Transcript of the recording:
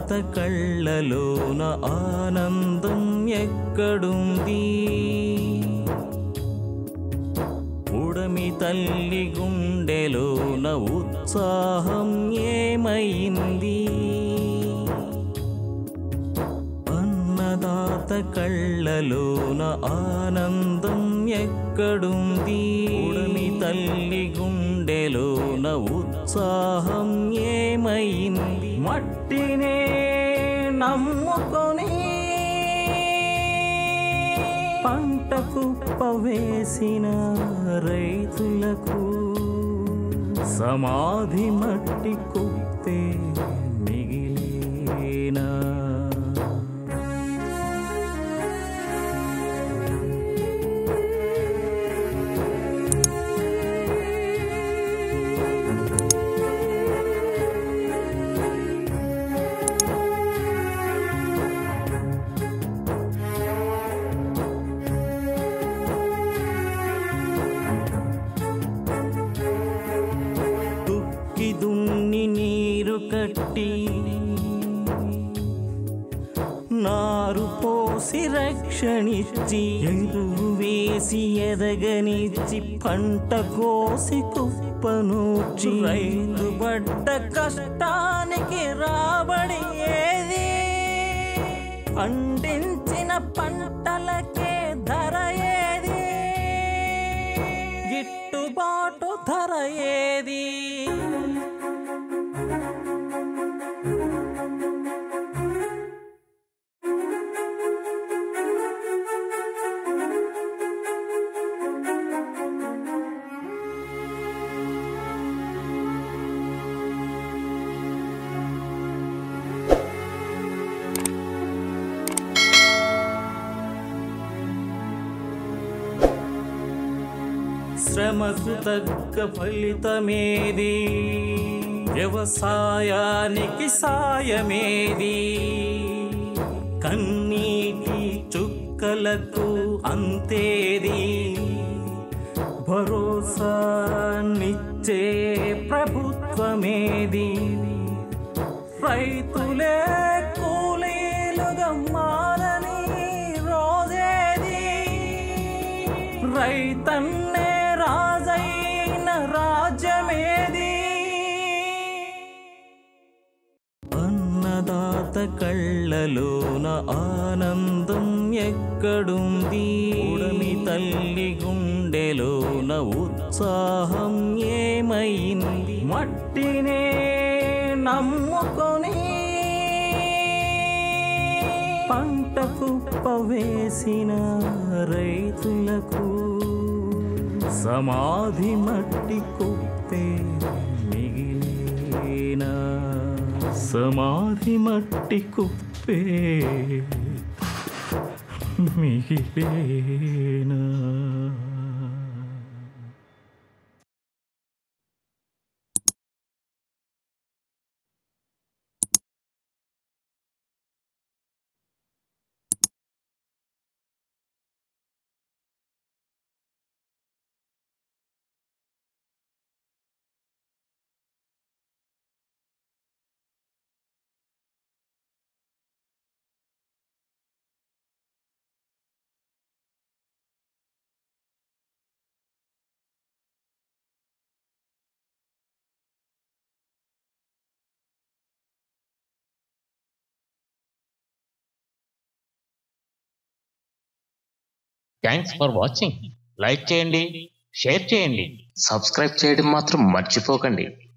అన్నదాత కళ్ళలోన ఆనందం ఎక్కడుంది ఉడమి తల్లి గుండెలోన ఉత్సాహం ఏమైంది అన్నదాత కళ్ళలోన ఆనందం ఎక్కడుంది ఉడమి తల్లి గుండెలోన ఉత్సాహం ఏమైంది మట్టినే నమ్ముకొని పంట కుప్ప వేసిన రైతులకు సమాధి మట్టి కుప్పే మిగిలేనా దుక్కి దున్ని నీరు కట్టి నారు పోసి రక్షణిచ్చి ఎరువు వేసి ఎదగనిచ్చి పంట కోసి కుప్పనూర్చి రైతు పడ్డ కష్టానికి రాబడి ఏది పండించిన పంటలకే ధర ఏది గిట్టుబాటు ధర ఏది శ్రమకు తగ్గ ఫలితమేది వ్యవసాయానికి సాయమేది కన్నీటి చుక్కలకు అంతేది భరోసానిచ్చే ప్రభుత్వమేది రైతులే కూలీలుగా మారని రోజేది రైతన్నే రాజైన రాజ్యమేది అన్నదాత కళ్ళలోన ఆనందం ఎక్కడుంది ఉడమి తల్లి గుండెలోన ఉత్సాహం ఏమైంది మట్టినే నమ్ముకొని పంట కుప్ప వేసిన రైతులకు సమాధి మట్టి కుప్పే మిగిలేనా సమాధి మట్టి కుప్పే మిగిలేనా థ్యాంక్స్ ఫర్ వాచింగ్ లైక్ చేయండి షేర్ చేయండి సబ్స్క్రైబ్ చేయడం మాత్రం మర్చిపోకండి